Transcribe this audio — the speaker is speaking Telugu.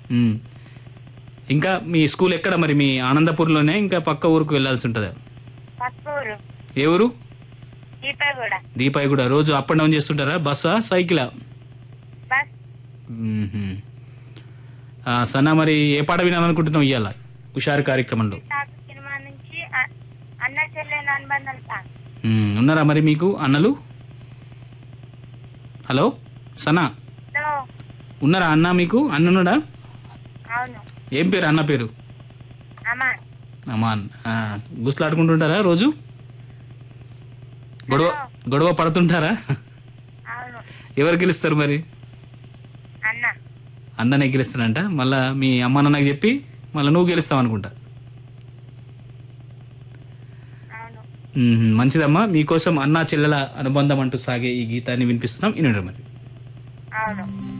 ఉమ్. ఇంకా మీ స్కూల్ ఎక్కడ మరి మీ ఆనందపూర్లోనే ఇంకా పక్క ఊరికి వెళ్ళాల్సి ఉంటుందా పక్కూరు ఏ ఊరు దీపగూడ దీపాయి కూడా రోజు అప్ అండ్ డౌన్ చేస్తుంటారా బస్సా సైకిలా బస్ మ్మ్హ్మ్. ఆ, సనా మరి ఏ పాట వినాలనుకుంటున్నావు ఇవాళ హుషారు కార్యక్రమంలో సాగు సినిమా నుంచి అ- అన్న చెల్లెని అనుబంధం సాంగ్ మ్మ్. ఉన్నారా మరి మీకు అన్నలు హలో సనా హలో ఉన్నారా అన్న మీకు అన్న ఉన్నాడా అవును ఏం పేరు అన్న పేరు అమాన్ అమాన్ ఆ, గుసలాడుకుంటుంటారా రోజు గొడవ గొడవ పడుతుంటారా అవును ఎవరు గెలుస్తారు మరి అన్న అన్ననే గెలుస్తానంట మళ్ళా మీ అమ్మ నాన్నకి చెప్పి మళ్ళీ నువ్వు గెలుస్తావు అనుకుంటా అవును మ్మ్. మంచిదమ్మా మీకోసం అన్నా చెల్లెల అనుబంధం అంటూ సాగే ఈ గీతాన్ని వినిపిస్తున్నాం ఇనుడు మరి అవును